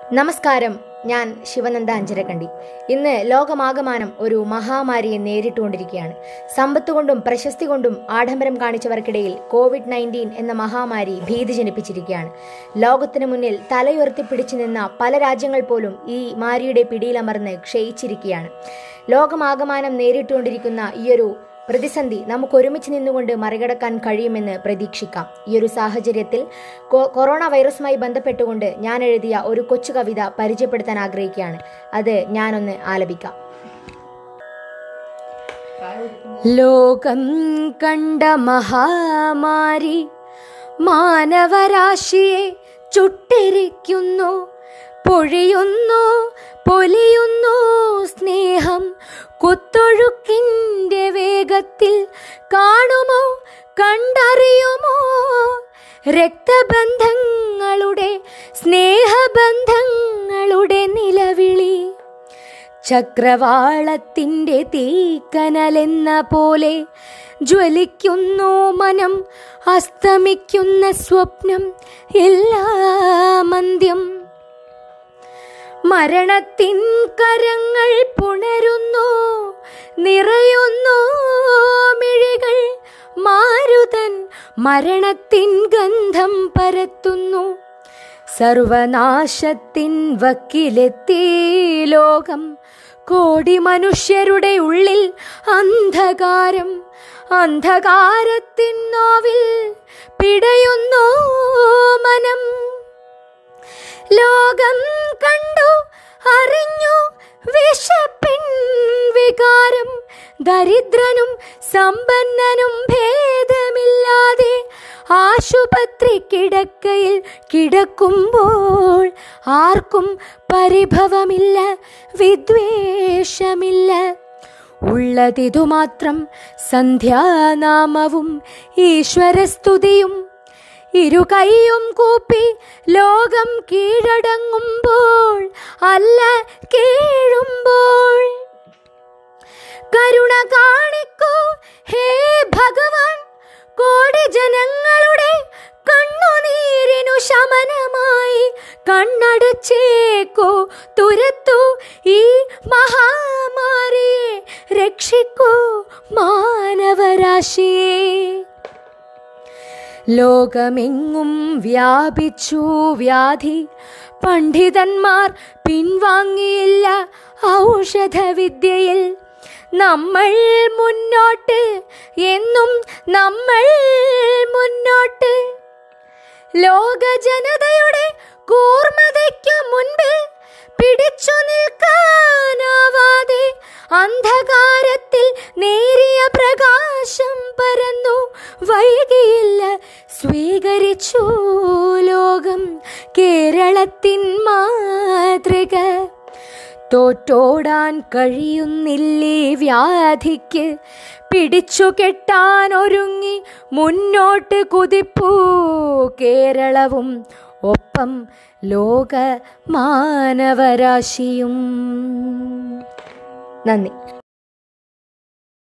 നമസ്കാരം ഞാൻ ശിവനന്ദ അഞ്ചരക്കണ്ടി ഇന്ന് ലോകമാകമാനം ഒരു മഹാമാരിയെ നേരിട്ടുകൊണ്ടിരിക്കുകയാണ് സമ്പത്ത് കൊണ്ടും പ്രശസ്തി കൊണ്ടും ആഡംബരം കാണിച്ചവർക്കിടയിൽ കോവിഡ് നയൻറ്റീൻ എന്ന മഹാമാരി ഭീതി ജനിപ്പിച്ചിരിക്കുകയാണ് ലോകത്തിനു മുന്നിൽ തലയുയർത്തി പിടിച്ചു നിന്ന പല രാജ്യങ്ങൾ പോലും ഈ മാരിയുടെ പിടിയിലമർന്ന് ക്ഷയിച്ചിരിക്കുകയാണ് ലോകമാകമാനം നേരിട്ടുകൊണ്ടിരിക്കുന്ന ഈയൊരു പ്രതിസന്ധി നമുക്ക് ഒരുമിച്ച് നിന്നുകൊണ്ട് മറികടക്കാൻ കഴിയുമെന്ന് പ്രതീക്ഷിക്കാം ഈ ഒരു സാഹചര്യത്തിൽ കൊ- കൊറോണ വൈറസുമായി ബന്ധപ്പെട്ടുകൊണ്ട് ഞാൻ എഴുതിയ ഒരു കൊച്ചു കവിത പരിചയപ്പെടുത്താൻ ആഗ്രഹിക്കുകയാണ് അത് ഞാനൊന്ന് ആലപിക്കാം ലോകം കണ്ട മഹാമാരി മാനവരാശിയെ ചുട്ടിരിക്കുന്നു പൊഴിയുന്നു പൊലിയുന്നു സ്നേഹം കുത്തൊഴുക്കിൻ്റെ വേഗത്തിൽ കാണുമോ കണ്ടറിയുമോ രക്തബന്ധങ്ങളുടെ സ്നേഹബന്ധങ്ങളുടെ നിലവിളി ചക്രവാളത്തിൻ്റെ തീക്കനലെന്ന പോലെ ജ്വലിക്കുന്നു മനം അസ്തമിക്കുന്ന സ്വപ്നം എല്ലാം അന്ത്യം മരണത്തിൻ കരങ്ങൾ പുണരുന്നു നിറയുന്നു മിഴികൾ മാരുതൻ മരണത്തിൻ ഗന്ധം പരത്തുന്നു സർവനാശത്തിൻ വക്കിലെത്തി ലോകം കോടി മനുഷ്യരുടെ ഉള്ളിൽ അന്ധകാരം അന്ധകാരത്തിൻ നോവിൽ പിടയുന്നു മനം ലോകം കണ്ടു അറിഞ്ഞു വിശപ്പിൻ വികാരം ദരിദ്രനും സമ്പന്നനും ഭേദമില്ലാതെ ആശുപത്രി കിടക്കയിൽ കിടക്കുമ്പോൾ ആർക്കും പരിഭവമില്ല വിദ്വേഷമില്ല ഉള്ളതിതു മാത്രം സന്ധ്യാനാമവും ഈശ്വരസ്തുതിയും ഇരു കൈയും കൂപ്പി ലോകം കീഴടങ്ങുമ്പോൾ അല്ല കീഴുമ്പോൾ കരുണ കാണിക്കൂ ഹേ ഭഗവാൻ കോടി ജനങ്ങളുടെ കണ്ണുനീരിനു ശമനമായി കണ്ണടച്ചേക്കോ തുരത്തു ഈ മഹാമാരിയെ രക്ഷിക്കൂ മാനവരാശിയെ ലോകമെങ്ങും വ്യാപിച്ചു വ്യാധി പണ്ഡിതന്മാർ പിൻവാങ്ങിയില്ല ഔഷധവിദ്യയിൽ നമ്മൾ മുന്നോട്ട് എന്നും നമ്മൾ മുന്നോട്ട് ലോക ജനതയുടെ കൂർമ്മതയ്ക്കു മുൻപിൽ പിടിച്ചു നിൽക്കാനാവാതെ അന്ധകാരത്തിൽ നേരിയ പ്രകാശം പരന്നു വൈകിയില്ല സ്വീകരിച്ചു ലോകം കേരളത്തിൻ മാതൃക തോറ്റോടാൻ കഴിയുന്നില്ലേ വ്യാധിക്ക് പിടിച്ചു കെട്ടാൻ ഒരുങ്ങി മുന്നോട്ട് കുതിപ്പൂ കേരളവും ഒപ്പം ലോക മാനവരാശിയും നന്ദി